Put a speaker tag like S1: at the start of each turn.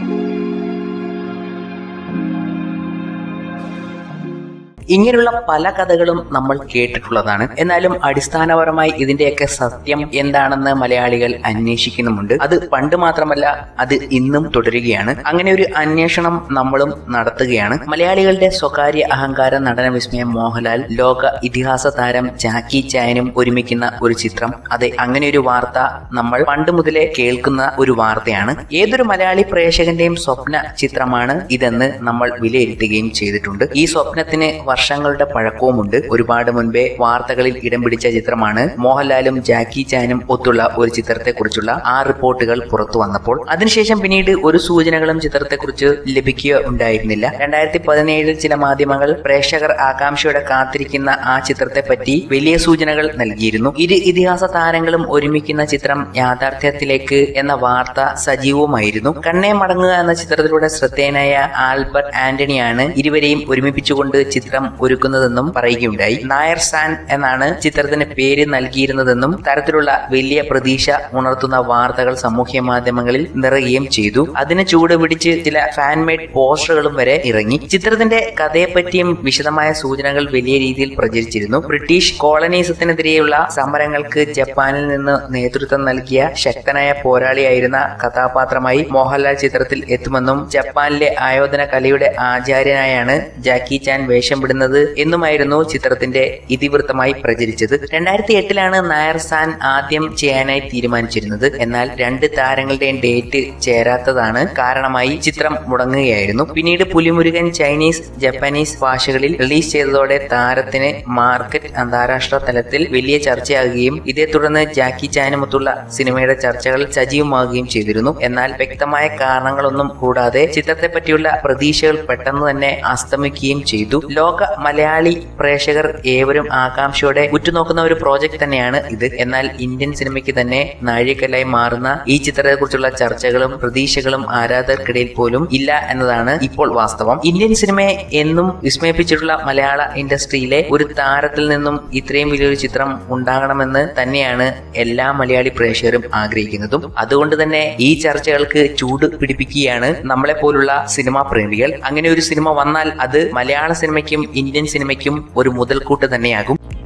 S1: ഇങ്ങനെയുള്ള പല കഥകളും നമ്മൾ കേട്ടിട്ടുള്ളതാണ് എന്നാലും അടിസ്ഥാനപരമായി ഇതിന്റെയൊക്കെ സത്യം എന്താണെന്ന് മലയാളികൾ അന്വേഷിക്കുന്നുമുണ്ട് അത് പണ്ട് മാത്രമല്ല അത് ഇന്നും തുടരുകയാണ് അങ്ങനെ ഒരു അന്വേഷണം നമ്മളും നടത്തുകയാണ് മലയാളികളുടെ സ്വകാര്യ അഹങ്കാര നടന വിസ്മയം മോഹൻലാൽ ലോക ഇതിഹാസ താരം ജാക്കി ചായനും ഒരുമിക്കുന്ന ഒരു ചിത്രം അതെ അങ്ങനെ ഒരു വാർത്ത നമ്മൾ പണ്ട് മുതലേ കേൾക്കുന്ന ഒരു വാർത്തയാണ് ഏതൊരു മലയാളി പ്രേക്ഷകന്റെയും സ്വപ്ന ചിത്രമാണ് ഇതെന്ന് നമ്മൾ വിലയിരുത്തുകയും ചെയ്തിട്ടുണ്ട് ഈ സ്വപ്നത്തിന് വർഷങ്ങളുടെ പഴക്കവുമുണ്ട് ഒരുപാട് മുൻപേ വാർത്തകളിൽ ഇടം പിടിച്ച ചിത്രമാണ് മോഹൻലാലും ജാക്കി ചാനും ഒത്തുള്ള ഒരു ചിത്രത്തെക്കുറിച്ചുള്ള ആ റിപ്പോർട്ടുകൾ പുറത്തു വന്നപ്പോൾ അതിനുശേഷം പിന്നീട് ഒരു സൂചനകളും ചിത്രത്തെക്കുറിച്ച് ലഭിക്കുക ഉണ്ടായിരുന്നില്ല രണ്ടായിരത്തി പതിനേഴിൽ ചില മാധ്യമങ്ങൾ പ്രേക്ഷകർ ആകാംക്ഷയോടെ കാത്തിരിക്കുന്ന ആ ചിത്രത്തെ പറ്റി വലിയ സൂചനകൾ നൽകിയിരുന്നു ഇരു ഇതിഹാസ താരങ്ങളും ഒരുമിക്കുന്ന ചിത്രം യാഥാർത്ഥ്യത്തിലേക്ക് എന്ന വാർത്ത സജീവമായിരുന്നു കണ്ണേ മടങ്ങുക എന്ന ചിത്രത്തിലൂടെ ശ്രദ്ധേയനായ ആൽബർട്ട് ആന്റണിയാണ് ഇരുവരെയും ഒരുമിപ്പിച്ചുകൊണ്ട് ചിത്രം ഒരുക്കുന്നതെന്നും പറയുകയുണ്ടായി നായർ സാൻ എന്നാണ് ചിത്രത്തിന് പേര് നൽകിയിരുന്നതെന്നും തരത്തിലുള്ള വലിയ പ്രതീക്ഷ ഉണർത്തുന്ന വാർത്തകൾ സാമൂഹ്യ മാധ്യമങ്ങളിൽ നിറയുകയും ചെയ്തു അതിന് ചൂട് പിടിച്ച് ചില ഫാൻമേഡ് പോസ്റ്ററുകളും വരെ ഇറങ്ങി ചിത്രത്തിന്റെ കഥയെപ്പറ്റിയും വിശദമായ സൂചനകൾ വലിയ രീതിയിൽ പ്രചരിച്ചിരുന്നു ബ്രിട്ടീഷ് കോളനീസത്തിനെതിരെയുള്ള സമരങ്ങൾക്ക് ജപ്പാനിൽ നിന്ന് നേതൃത്വം നൽകിയ ശക്തനായ പോരാളിയായിരുന്ന കഥാപാത്രമായി മോഹൻലാൽ ചിത്രത്തിൽ എത്തുമെന്നും ജപ്പാനിലെ ആയോധന കലയുടെ ആചാര്യനായാണ് ജാക്കി ചാൻ വേഷം വിടുന്നത് എന്നുമായിരുന്നു ചിത്രത്തിന്റെ ഇതിവൃത്തമായി പ്രചരിച്ചത് രണ്ടായിരത്തി എട്ടിലാണ് നായർ സാൻ ആദ്യം ചെയ്യാനായി തീരുമാനിച്ചിരുന്നത് എന്നാൽ രണ്ട് താരങ്ങളുടെയും ഡേറ്റ് ചേരാത്തതാണ് കാരണമായി ചിത്രം മുടങ്ങുകയായിരുന്നു പിന്നീട് പുലിമുരുകൻ ചൈനീസ് ജപ്പാനീസ് ഭാഷകളിൽ റിലീസ് ചെയ്തതോടെ താരത്തിന് മാർക്കറ്റ് അന്താരാഷ്ട്ര തലത്തിൽ വലിയ ചർച്ചയാകുകയും ഇതേ തുടർന്ന് ജാക്കി ചാനുമൊത്തുള്ള സിനിമയുടെ ചർച്ചകൾ സജീവമാകുകയും ചെയ്തിരുന്നു എന്നാൽ വ്യക്തമായ കാരണങ്ങളൊന്നും കൂടാതെ ചിത്രത്തെ പറ്റിയുള്ള പ്രതീക്ഷകൾ പെട്ടെന്ന് തന്നെ അസ്തമിക്കുകയും ചെയ്തു ലോക മലയാളി പ്രേക്ഷകർ ഏവരും ആകാംക്ഷയോടെ ഉറ്റുനോക്കുന്ന ഒരു പ്രോജക്റ്റ് തന്നെയാണ് ഇത് എന്നാൽ ഇന്ത്യൻ സിനിമയ്ക്ക് തന്നെ നാഴികക്കല്ലായി മാറുന്ന ഈ ചിത്രത്തെക്കുറിച്ചുള്ള ചർച്ചകളും പ്രതീക്ഷകളും ആരാധകർക്കിടയിൽ പോലും ഇല്ല എന്നതാണ് ഇപ്പോൾ വാസ്തവം ഇന്ത്യൻ സിനിമയെ എന്നും വിസ്മയിപ്പിച്ചിട്ടുള്ള മലയാള ഇൻഡസ്ട്രിയിലെ ഒരു താരത്തിൽ നിന്നും ഇത്രയും വലിയൊരു ചിത്രം ഉണ്ടാകണമെന്ന് തന്നെയാണ് എല്ലാ മലയാളി പ്രേക്ഷകരും ആഗ്രഹിക്കുന്നതും അതുകൊണ്ട് തന്നെ ഈ ചർച്ചകൾക്ക് ചൂട് പിടിപ്പിക്കുകയാണ് നമ്മളെ പോലുള്ള സിനിമാ പ്രേമികൾ അങ്ങനെ ഒരു സിനിമ വന്നാൽ അത് മലയാള സിനിമയ്ക്കും ഇന്ത്യൻ സിനിമയ്ക്കും ഒരു മുതൽക്കൂട്ട് തന്നെയാകും